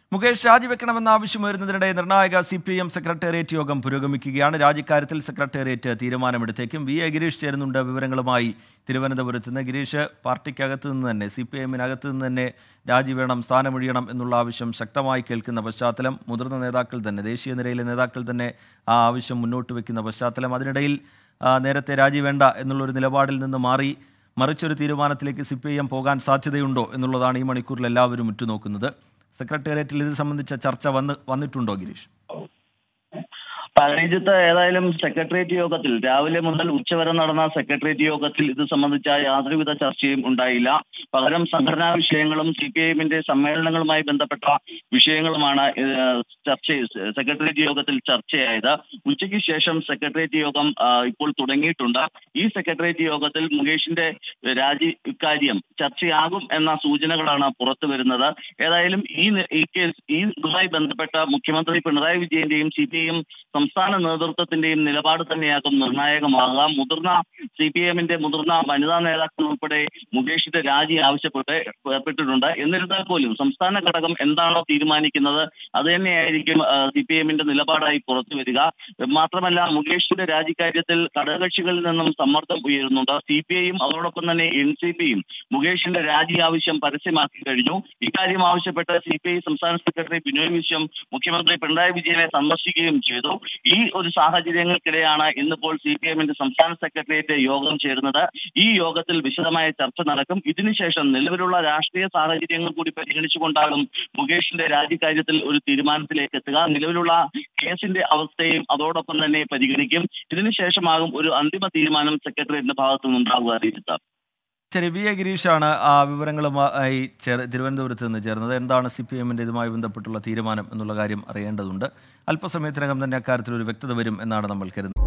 മുകേഷ് രാജിവെക്കണമെന്ന ആവശ്യമുയരുന്നതിനിടെ നിർണായക C P M secretariat യോഗം പുരോഗമിക്കുകയാണ് രാജിക്കാര്യത്തിൽ സെക്രട്ടേറിയറ്റ് തീരുമാനമെടുത്തേക്കും വി എ ഗിരീഷ് ചേരുന്നുണ്ട് വിവരങ്ങളുമായി തിരുവനന്തപുരത്ത് നിന്ന് ഗിരീഷ് പാർട്ടിക്കകത്ത് നിന്ന് തന്നെ സി പി എമ്മിനകത്ത് നിന്ന് തന്നെ രാജി വേണം സ്ഥാനമൊഴിയണം എന്നുള്ള ആവശ്യം ശക്തമായി കേൾക്കുന്ന പശ്ചാത്തലം മുതിർന്ന നേതാക്കൾ തന്നെ ദേശീയ നിരയിലെ നേതാക്കൾ തന്നെ ആ ആവശ്യം മുന്നോട്ട് വെക്കുന്ന പശ്ചാത്തലം അതിനിടയിൽ ആ, നേരത്തെ രാജി വേണ്ട എന്നുള്ളൊരു നിലപാടിൽ നിന്ന് മാറി മറിച്ചൊരു തീരുമാനത്തിലേക്ക് സി പി ഐ എം പോകാൻ സാധ്യതയുണ്ടോ എന്നുള്ളതാണ് ഈ മണിക്കൂറിൽ എല്ലാവരും ഉറ്റുനോക്കുന്നത് സെക്രട്ടേറിയറ്റിൽ ഇത് സംബന്ധിച്ച ചർച്ച വന്ന് വന്നിട്ടുണ്ടോ ഗിരീഷ് പഴയത്ത് ഏതായാലും സെക്രട്ടേറിയറ്റ് യോഗത്തിൽ രാവിലെ മുതൽ ഉച്ചവരെ നടന്ന സെക്രട്ടേറിയറ്റ് യോഗത്തിൽ ഇത് സംബന്ധിച്ച യാതൊരുവിധ ചർച്ചയും ഉണ്ടായില്ല പകരം സംഘടനാ വിഷയങ്ങളും സി പി ഐ എമ്മിന്റെ സമ്മേളനങ്ങളുമായി ബന്ധപ്പെട്ട വിഷയങ്ങളുമാണ് ഏഹ്, ചർച്ച സെക്രട്ടേറിയറ്റ് യോഗത്തിൽ ചർച്ചയായത് ഉച്ചയ്ക്ക് ശേഷം സെക്രട്ടേറിയറ്റ് യോഗം ആ, ഇപ്പോൾ തുടങ്ങിയിട്ടുണ്ട് ഈ സെക്രട്ടേറിയറ്റ് യോഗത്തിൽ മുകേഷിന്റെ രാജി ഇക്കാര്യം ചർച്ചയാകും എന്ന സൂചനകളാണ് പുറത്തു വരുന്നത് ഏതായാലും ഈ നി- ഈ കേസ് ഈ ഇതുമായി ബന്ധപ്പെട്ട മുഖ്യമന്ത്രി പിണറായി വിജയന്റെയും സി പി ഐ എം സംസ്ഥാന നേതൃത്വത്തിന്റെയും നിലപാട് തന്നെയാകും നിർണായകമാകുക മുതിർന്ന സി പി എമ്മിന്റെ മുതിർന്ന വനിതാ നേതാക്കൾ ഉൾപ്പെടെ മുകേഷിന്റെ രാജി ആവശ്യപ്പെട്ട് പെട്ടിട്ടുണ്ട് എന്നിരുന്നാൽ പോലും സംസ്ഥാന ഘടകം എന്താണോ തീരുമാനിക്കുന്നത് അത് തന്നെയായിരിക്കും സി പി എമ്മിന്റെ നിലപാടായി പുറത്തു വരിക മാത്രമല്ല മുകേഷിന്റെ രാജിക്കാര്യത്തിൽ ഘടകകക്ഷികളിൽ നിന്നും സമ്മർദ്ദം ഉയരുന്നുണ്ട് സി പി ഐയും അതോടൊപ്പം തന്നെ എൻ സി പിയും മുകേഷിന്റെ രാജി ആവശ്യം പരസ്യമാക്കി കഴിഞ്ഞു ഇക്കാര്യം ആവശ്യപ്പെട്ട് സി പി ഐ സംസ്ഥാന സെക്രട്ടറി ബിനോയ് വിശ്വം മുഖ്യമന്ത്രി പിണറായി വിജയനെ സന്ദർശിക്കുകയും ചെയ്തു ഈ ഒരു സാഹചര്യങ്ങൾക്കിടെയാണ് ഇന്നിപ്പോൾ സി പി എമ്മിന്റെ സംസ്ഥാന സെക്രട്ടേറിയറ്റ് യോഗം ചേരുന്നത് ഈ യോഗത്തിൽ വിശദമായ ചർച്ച നടക്കും ഇതിനുശേഷം നിലവിലുള്ള രാഷ്ട്രീയ സാഹചര്യങ്ങൾ കൂടി പരിഗണിച്ചുകൊണ്ടാകും മുകേഷിന്റെ രാജിക്കാര്യത്തിൽ ഒരു തീരുമാനത്തിലേക്ക് എത്തുക നിലവിലുള്ള കേസിന്റെ അവസ്ഥയും അതോടൊപ്പം തന്നെ പരിഗണിക്കും ഇതിനുശേഷമാകും ഒരു അന്തിമ തീരുമാനം സെക്രട്ടേറിയറ്റിന്റെ ഭാഗത്തു നിന്നുണ്ടാകുക അറിയിച്ചത് ശരി വി എ ഗിരീഷാണ് ആ വിവരങ്ങളുമായി ചേർ തിരുവനന്തപുരത്ത് നിന്ന് ചേർന്നത് എന്താണ് സി പി എമ്മിൻ്റെ ഇതുമായി ബന്ധപ്പെട്ടുള്ള തീരുമാനം എന്നുള്ള കാര്യം അറിയേണ്ടതുണ്ട് അല്പസമയത്തിനകം തന്നെ അക്കാര്യത്തിൽ ഒരു വ്യക്തത വരും എന്നാണ് നമ്മൾ കരുതുന്നത്